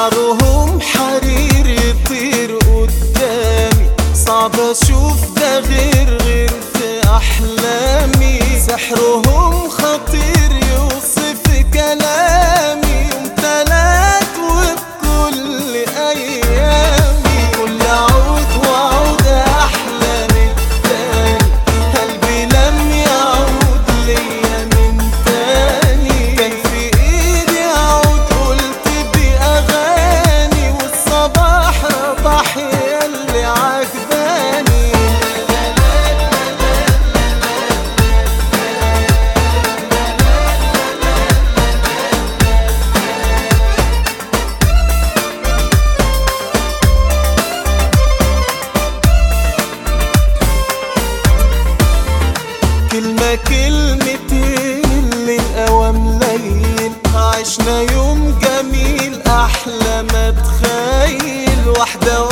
شعرهم حرير يطير قدامي صعب اشوف ده غير غير في احلامي سحرهم خطير يوصف كلامي يوم تلات وبكل ايامي كل عود وعود احلى من التاني قلبي لم يعود ليا من تاني كان في ايدي عود قلت باغاني والصباح ربح ياللي عجباني كلمة كلمتين اللي الأوام ليل عشنا يوم جميل أحلى ما تخيل واحدة